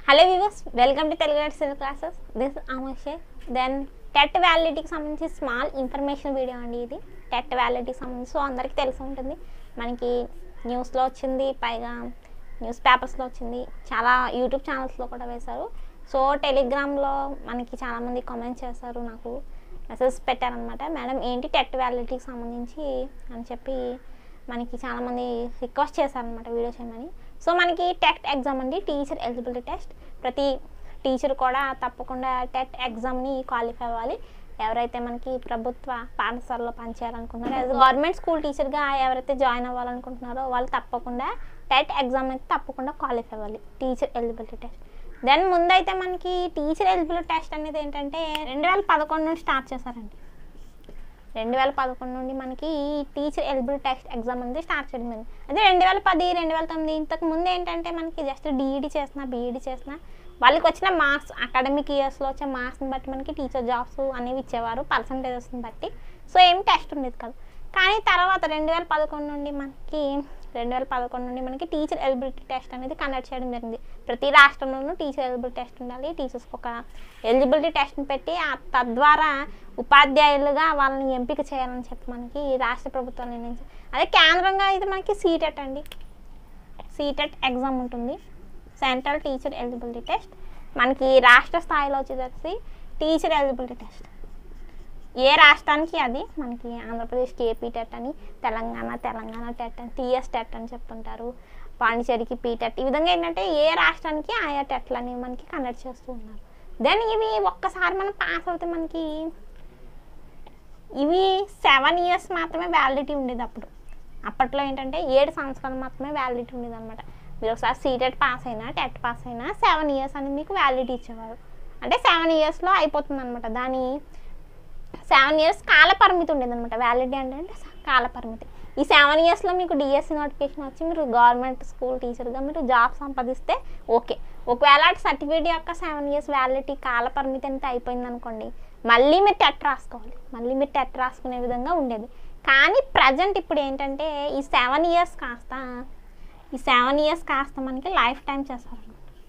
hello viewers welcome to Telugu ఎడ్సెల్ classes this ఆమోషే then TET వ్యాలిడిటీకి సంబంధించి స్మాల్ ఇన్ఫర్మేషన్ వీడియో అండి ఇది టెట్ వ్యాలిడిటీకి సంబంధించి సో అందరికీ తెలిసి ఉంటుంది మనకి న్యూస్లో వచ్చింది పైగా న్యూస్ పేపర్స్లో వచ్చింది చాలా యూట్యూబ్ ఛానల్స్లో కూడా వేశారు సో టెలిగ్రామ్లో మనకి చాలామంది కామెంట్ చేశారు నాకు మెసేజ్ పెట్టారనమాట మేడం ఏంటి టెట్ వ్యాలిడిటీకి సంబంధించి అని చెప్పి మనకి చాలామంది రిక్వెస్ట్ చేశారనమాట వీడియో చేయమని సో మనకి టెట్ ఎగ్జామ్ అండి టీచర్ ఎలిజిబిలిటీ టెస్ట్ ప్రతి టీచర్ కూడా తప్పకుండా టెట్ ఎగ్జామ్ని క్వాలిఫై అవ్వాలి ఎవరైతే మనకి ప్రభుత్వ పాఠశాలలో పనిచేయాలనుకుంటున్నారో యాజ్ గవర్నమెంట్ స్కూల్ టీచర్గా ఎవరైతే జాయిన్ అవ్వాలనుకుంటున్నారో వాళ్ళు తప్పకుండా టెట్ ఎగ్జామ్ అయితే తప్పకుండా క్వాలిఫై అవ్వాలి టీచర్ ఎలిజిబిలిటీ టెస్ట్ దెన్ ముందైతే మనకి టీచర్ ఎలిజిబిలిటీ టెస్ట్ అనేది ఏంటంటే రెండు వేల పదకొండు నుండి స్టార్ట్ చేశారండి రెండు వేల పదకొండు నుండి మనకి ఈ టీచర్ ఎలిజిబిలిటీ టెస్ట్ ఎగ్జామ్ అనేది స్టార్ట్ చేయడం జరిగింది అదే రెండు వేల పది రెండు వేల తొమ్మిది ఇంతకు ముందు ఏంటంటే మనకి జస్ట్ డిఈడి చేసిన బీఈడి చేసిన వాళ్ళకి వచ్చిన మార్క్స్ అకాడమిక్ ఇయర్స్లో వచ్చే మార్క్స్ని బట్టి మనకి టీచర్ జాబ్స్ అనేవి ఇచ్చేవారు పర్సంటేజెస్ని బట్టి సో ఏం టెస్ట్ ఉండేది కాదు కానీ తర్వాత రెండు వేల పదకొండు నుండి మనకి రెండు వేల పదకొండు నుండి మనకి టీచర్ ఎలిజిబిలిటీ టెస్ట్ అనేది కండక్ట్ చేయడం జరిగింది ప్రతి రాష్ట్రంలోనూ టీచర్ ఎలిజిబిలిటీ టెస్ట్ ఉండాలి టీచర్స్కి ఒక ఎలిజిబిలిటీ టెస్ట్ని పెట్టి ఆ తద్వారా ఉపాధ్యాయులుగా వాళ్ళని ఎంపిక చేయాలని చెప్పి మనకి రాష్ట్ర ప్రభుత్వం నిర్ణయించి అదే కేంద్రంగా ఇది మనకి సీటెట్ అండి సీటెట్ ఎగ్జామ్ ఉంటుంది సెంట్రల్ టీచర్ ఎలిజిబిలిటీ టెస్ట్ మనకి రాష్ట్ర స్థాయిలో వచ్చేసరికి టీచర్ ఎలిజిబిలిటీ టెస్ట్ ఏ రాష్ట్రానికి అది మనకి ఆంధ్రప్రదేశ్కి ఏపీ టెట్ అని తెలంగాణ తెలంగాణ టెట్ అని టీఎస్ టెట్ అని చెప్పుంటారు పాండిచేరికి పీ టెట్ ఈ విధంగా ఏంటంటే ఏ రాష్ట్రానికి ఆయా టెట్లు అనేవి మనకి కండక్ట్ చేస్తూ ఉన్నారు దెన్ ఇవి ఒక్కసారి మనం పాస్ అవుతే మనకి ఇవి సెవెన్ ఇయర్స్ మాత్రమే వ్యాలిడిటీ ఉండేది అప్పుడు అప్పట్లో ఏంటంటే ఏడు సంవత్సరాలు మాత్రమే వ్యాలిడిటీ ఉండేది అనమాట మీరు ఒకసారి సీటెట్ పాస్ అయినా టెట్ పాస్ అయినా సెవెన్ ఇయర్స్ అని మీకు వ్యాలిడిటీ ఇచ్చేవారు అంటే సెవెన్ ఇయర్స్లో అయిపోతుంది అనమాట దాని సెవెన్ ఇయర్స్ కాల పరిమితి ఉండేది అనమాట వ్యాలిడిటీ అంటే కాల పరిమితి ఈ సెవెన్ ఇయర్స్లో మీకు డిఎస్సి నోటిఫికేషన్ వచ్చి మీరు గవర్నమెంట్ స్కూల్ టీచర్గా మీరు జాబ్ సంపాదిస్తే ఓకే ఒకవేళ సర్టిఫికేట్ యొక్క సెవెన్ ఇయర్స్ వ్యాలిడిటీ కాల పరిమితి అంతా అయిపోయింది అనుకోండి మళ్ళీ మీరు టెట్ రాసుకోవాలి మళ్ళీ మీరు టెట్ రాసుకునే విధంగా ఉండేది కానీ ప్రజెంట్ ఇప్పుడు ఏంటంటే ఈ సెవెన్ ఇయర్స్ కాస్త ఈ సెవెన్ ఇయర్స్ కాస్త మనకి లైఫ్ టైం చేస్తారు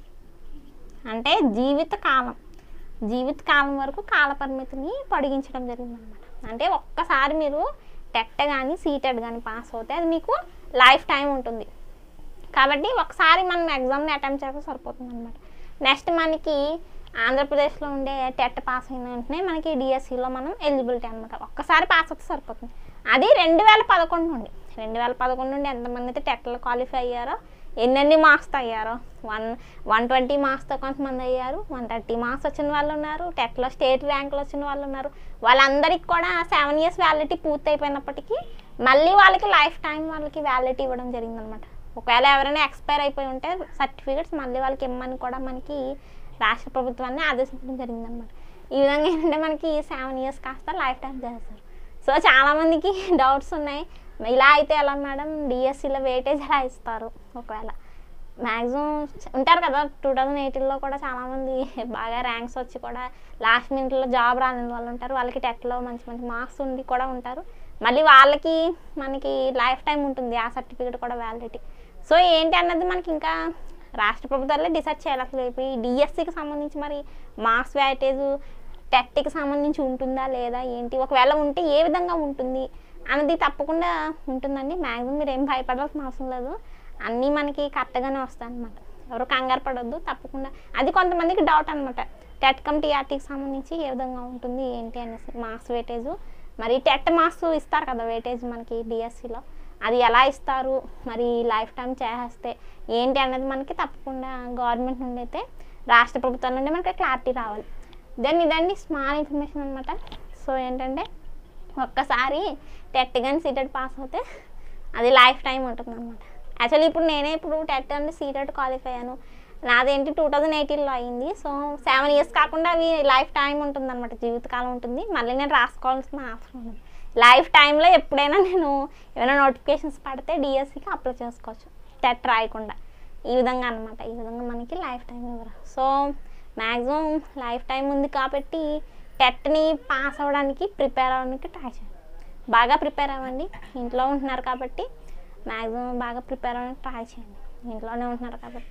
అంటే జీవిత కాలం జీవిత కాలం వరకు కాల పరిమితిని పొడిగించడం జరిగిందనమాట అంటే ఒక్కసారి మీరు టెట్ కానీ సీటెడ్ కానీ పాస్ అవుతే అది మీకు లైఫ్ టైం ఉంటుంది కాబట్టి ఒకసారి మనం ఎగ్జామ్ని అటెంప్ట్ చేస్తే సరిపోతుంది అనమాట నెక్స్ట్ మనకి ఆంధ్రప్రదేశ్లో ఉండే టెట్ పాస్ అయిన వెంటనే మనకి డిఎస్సిలో మనం ఎలిజిబిలిటీ అనమాట ఒక్కసారి పాస్ అవుతే సరిపోతుంది అది రెండు వేల పదకొండు నుండి రెండు వేల పదకొండు నుండి ఎంతమంది అయితే టెట్లో క్వాలిఫై అయ్యారో ఎన్నెన్ని మార్క్స్తో అయ్యారో వన్ వన్ ట్వంటీ మార్క్స్తో కొంతమంది అయ్యారు వన్ థర్టీ మార్క్స్ వచ్చిన వాళ్ళు ఉన్నారు టెట్లో స్టేట్ ర్యాంకులు వచ్చిన వాళ్ళు ఉన్నారు వాళ్ళందరికీ కూడా సెవెన్ ఇయర్స్ వ్యాలిడిటీ పూర్తి అయిపోయినప్పటికీ మళ్ళీ వాళ్ళకి లైఫ్ టైం వాళ్ళకి వ్యాలిడిటీ ఇవ్వడం జరిగిందనమాట ఒకవేళ ఎవరైనా ఎక్స్పైర్ అయిపోయి ఉంటే సర్టిఫికేట్స్ మళ్ళీ వాళ్ళకి ఇమ్మని కూడా మనకి రాష్ట్ర ప్రభుత్వాన్ని ఆదేశించడం జరిగిందనమాట ఈ విధంగా ఏంటంటే మనకి సెవెన్ ఇయర్స్ కాస్త లైఫ్ టైం చేస్తారు సో చాలామందికి డౌట్స్ ఉన్నాయి ఇలా అయితే ఎలా మేడం డిఎస్సిలో వెయిటేజ్ ఎలా ఇస్తారు ఒకవేళ మ్యాక్సిమం ఉంటారు కదా టూ థౌజండ్ ఎయిటీన్లో కూడా చాలామంది బాగా ర్యాంక్స్ వచ్చి కూడా లాస్ట్ మినిట్లో జాబ్ రాని వాళ్ళు ఉంటారు వాళ్ళకి టెట్లో మంచి మంచి మార్క్స్ ఉండి కూడా ఉంటారు మళ్ళీ వాళ్ళకి మనకి లైఫ్ టైం ఉంటుంది ఆ సర్టిఫికేట్ కూడా వ్యాలిడిటీ సో ఏంటి అన్నది మనకి ఇంకా రాష్ట్ర ప్రభుత్వాలే డిసైడ్ చేయాలి అసలు ఇప్పుడు ఈ డిఎస్సికి సంబంధించి మరి మార్క్స్ వ్యాటేజ్ టెట్కి సంబంధించి ఉంటుందా లేదా ఏంటి ఒకవేళ ఉంటే ఏ విధంగా ఉంటుంది అన్నది తప్పకుండా ఉంటుందండి మ్యాక్సిమం మీరు ఏం భయపడాల్సిన అవసరం లేదు అన్నీ మనకి కరెక్ట్గానే వస్తాయి అనమాట ఎవరు కంగారు పడొద్దు తప్పకుండా అది కొంతమందికి డౌట్ అనమాట టెట్ కమ్ టీఆర్టీకి సంబంధించి ఏ విధంగా ఉంటుంది ఏంటి అనేసి మార్క్స్ వెయిటేజ్ మరి టెట్ మార్క్స్ ఇస్తారు కదా వెయిటేజ్ మనకి డిఎస్సిలో అది ఎలా ఇస్తారు మరి లైఫ్ టైం చేసేస్తే ఏంటి అన్నది మనకి తప్పకుండా గవర్నమెంట్ నుండి అయితే రాష్ట్ర ప్రభుత్వం నుండి మనకి క్లారిటీ రావాలి దెన్ ఇదండి స్మాల్ ఇన్ఫర్మేషన్ అనమాట సో ఏంటంటే ఒక్కసారి టెట్ కానీ సీటెడ్ పాస్ అవుతే అది లైఫ్ టైం ఉంటుంది అనమాట యాక్చువల్లీ ఇప్పుడు నేనే ఇప్పుడు టెట్ అండి సీటెడ్ క్వాలిఫై అయ్యాను నాదేంటి టూ థౌజండ్ ఎయిటీన్లో అయింది సో సెవెన్ ఇయర్స్ కాకుండా అవి లైఫ్ టైం ఉంటుంది అనమాట జీవితకాలం ఉంటుంది మళ్ళీ నేను రాసుకోవాల్సిన అవసరం ఉంది లైఫ్ టైంలో ఎప్పుడైనా నేను ఏమైనా నోటిఫికేషన్స్ పడితే డిఎస్సికి అప్లై చేసుకోవచ్చు టెట్ రాయకుండా ఈ విధంగా అనమాట ఈ విధంగా మనకి లైఫ్ టైం ఇవ్వరు సో మ్యాక్సిమం లైఫ్ టైం ఉంది కాబట్టి టెట్ని పాస్ అవ్వడానికి ప్రిపేర్ అవ్వడానికి ట్రై చేయండి బాగా ప్రిపేర్ అవ్వండి ఇంట్లో ఉంటున్నారు కాబట్టి మ్యాక్సిమం బాగా ప్రిపేర్ అవ్వడానికి ట్రై చేయండి ఇంట్లోనే ఉంటున్నారు కాబట్టి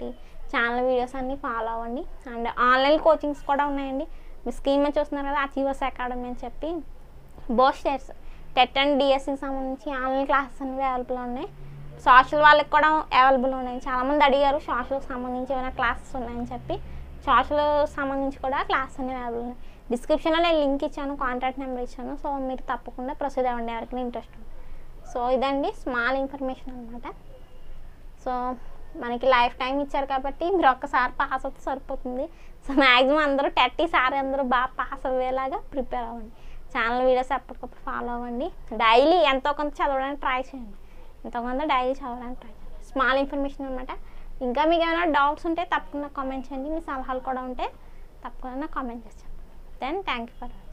ఛానల్ వీడియోస్ అన్నీ ఫాలో అవ్వండి అండ్ ఆన్లైన్ కోచింగ్స్ కూడా ఉన్నాయండి మీ స్కీమ్ చూస్తున్నారు కదా అచీవర్స్ అకాడమీ అని చెప్పి బోస్టర్స్ టెట్ అండ్ డిఎస్సికి సంబంధించి ఆన్లైన్ క్లాసెస్ అనేవి అవైలబుల్ ఉన్నాయి సోషల్ వాళ్ళకి కూడా అవైలబుల్ ఉన్నాయి చాలామంది అడిగారు సోషల్కి సంబంధించి ఏమైనా క్లాసెస్ ఉన్నాయని చెప్పి సోషల్ సంబంధించి కూడా క్లాస్ అనేవి అవైలబుల్ ఉన్నాయి డిస్క్రిప్షన్లో నేను లింక్ ఇచ్చాను కాంటాక్ట్ నెంబర్ ఇచ్చాను సో మీరు తప్పకుండా ప్రొసీడ్ అవ్వండి ఎవరికైనా ఇంట్రెస్ట్ ఉంది సో ఇదండి స్మాల్ ఇన్ఫర్మేషన్ అనమాట సో మనకి లైఫ్ టైం ఇచ్చారు కాబట్టి మీరు ఒక్కసారి పాస్ అవుతే సరిపోతుంది సో మ్యాక్సిమం అందరూ టెట్ ఈసారి అందరూ బాగా పాస్ అయ్యేలాగా ప్రిపేర్ అవ్వండి ఛానల్ వీడియోస్ ఎప్పటికప్పుడు ఫాలో అవ్వండి డైలీ ఎంతో కొంత చదవడానికి ట్రై చేయండి ఎంతో కొంత డైలీ చదవడానికి ట్రై చేయండి స్మాల్ ఇన్ఫర్మేషన్ అనమాట ఇంకా మీకు ఏమైనా డౌట్స్ ఉంటే తప్పకుండా కామెంట్ చేయండి మీ సలహాలు కూడా ఉంటే తప్పకుండా కామెంట్ చేయండి దెన్ థ్యాంక్ యూ ఫర్